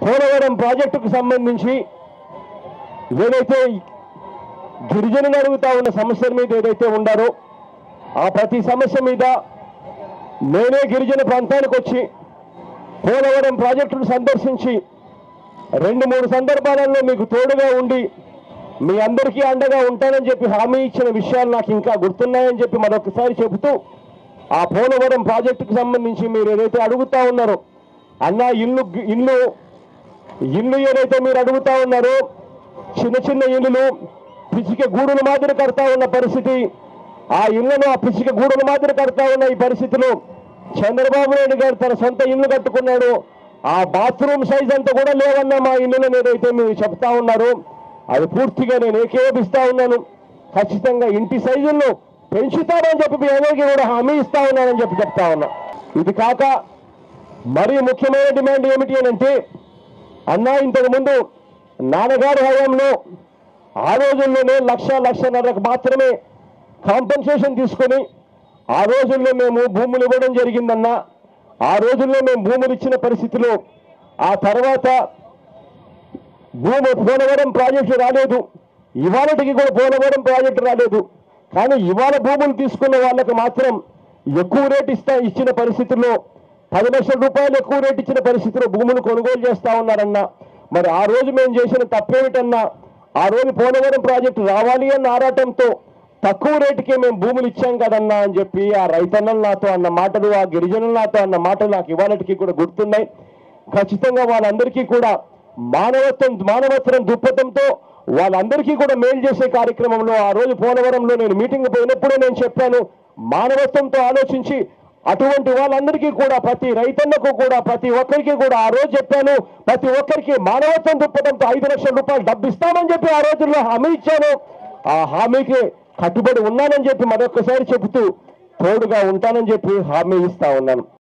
పోలవరం ప్రాజెక్టుకు సంబంధించి ఏదైతే గిరిజనులు అడుగుతా ఉన్న సమస్యల మీద ఏదైతే ఉండారో ఆ ప్రతి సమస్య మీద నేనే గిరిజన ప్రాంతానికి వచ్చి పోలవరం ప్రాజెక్టును సందర్శించి రెండు మూడు సందర్భాలలో మీకు తోడుగా ఉండి మీ అందరికీ అండగా ఉంటానని చెప్పి హామీ ఇచ్చిన విషయాలు నాకు ఇంకా గుర్తున్నాయని చెప్పి మరొకసారి చెబుతూ ఆ పోలవరం ప్రాజెక్టుకు సంబంధించి మీరు ఏదైతే అడుగుతా ఉన్నారో అన్న ఇల్లు ఇల్లు ఇల్లు ఏదైతే మీరు అడుగుతా ఉన్నారో చిన్న చిన్న ఇల్లులు పిసిక గూడుల మాదిరి కడతా ఉన్న పరిస్థితి ఆ ఇళ్లను ఆ పిసిక గూడుల మాదిరి కడతా ఉన్న ఈ పరిస్థితిలో చంద్రబాబు నాయుడు గారు తన సొంత ఇల్లు కట్టుకున్నాడు ఆ బాత్రూమ్ సైజ్ అంతా కూడా లేవన్నా మా ఇల్లులను ఏదైతే మీరు చెప్తా ఉన్నారు అది పూర్తిగా నేను ఏకేపిస్తా ఉన్నాను ఖచ్చితంగా ఇంటి సైజులను పెంచుతామని చెప్పి మీ అందరికీ కూడా హామీ ఇస్తా ఉన్నానని చెప్పి చెప్తా ఉన్నా ఇది కాక మరీ ముఖ్యమైన డిమాండ్ ఏమిటి అని అంటే అన్నా ఇంతకు ముందు నాన్నగారి హయాంలో ఆ రోజుల్లోనే లక్ష లక్షన్నరకు మాత్రమే కాంపెన్సేషన్ తీసుకొని ఆ రోజుల్లో మేము భూములు ఇవ్వడం జరిగిందన్నా ఆ రోజుల్లో మేము భూములు ఇచ్చిన పరిస్థితిలో ఆ తర్వాత భూమి పోలవరం ప్రాజెక్టు రాలేదు ఇవాళకి కూడా పోలవరం ప్రాజెక్టు రాలేదు కానీ ఇవాళ భూములు తీసుకున్న వాళ్ళకి మాత్రం ఎక్కువ రేటు ఇస్తా ఇచ్చిన పరిస్థితుల్లో పది లక్షల రూపాయలు ఎక్కువ రేటు ఇచ్చిన పరిస్థితిలో భూములు కొనుగోలు చేస్తా ఉన్నారన్నా మరి ఆ రోజు మేము చేసిన తప్పేమిటన్నా ఆ రోజు పోలవరం ప్రాజెక్టు రావాలి అన్న ఆరాటంతో తక్కువ రేటుకే మేము భూములు ఇచ్చాం కదన్నా అని చెప్పి ఆ రైతన్నలు నాతో అన్న మాటలు ఆ గిరిజనులు నాతో అన్న మాటలు నాకు ఇవాళకి కూడా గుర్తున్నాయి ఖచ్చితంగా వాళ్ళందరికీ కూడా మానవత్వం మానవత్వం దృక్పథంతో వాళ్ళందరికీ కూడా మేలు చేసే కార్యక్రమంలో ఆ రోజు పోలవరంలో నేను మీటింగ్ పోయినప్పుడే నేను చెప్పాను మానవత్వంతో ఆలోచించి అటువంటి వాళ్ళందరికీ కూడా ప్రతి రైతన్నకు కూడా ప్రతి ఒక్కరికి కూడా ఆ రోజు చెప్పాను ప్రతి ఒక్కరికి మానవత్వం దృక్పథంతో ఐదు లక్షల రూపాయలు డబ్బు ఇస్తామని చెప్పి ఆ రోజుల్లో హామీ ఇచ్చాను ఆ హామీకి కట్టుబడి ఉన్నానని చెప్పి మరొకసారి చెబుతూ తోడుగా ఉంటానని చెప్పి హామీ ఇస్తా ఉన్నాను